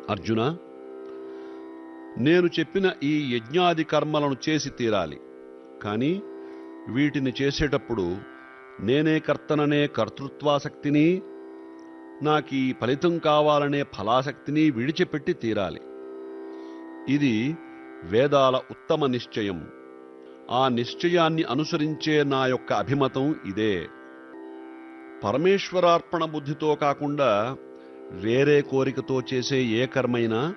అర్జున నేను చెప్పిన ఈ యజ్ఞాది కర్మలను చేసి తీరాలి కానీ వీటిని చేసేటప్పుడు నేనే కర్తననే కర్తృత్వాసక్తిని నాకీ ఫలితం కావాలనే ఫలాసక్తిని విడిచిపెట్టి తీరాలి ఇది వేదాల ఉత్తమ నిశ్చయం ఆ నిశ్చయాన్ని అనుసరించే నా యొక్క అభిమతం ఇదే పరమేశ్వరార్పణ బుద్ధితో కాకుండా వేరే కోరికతో చేసే ఏ కర్మైనా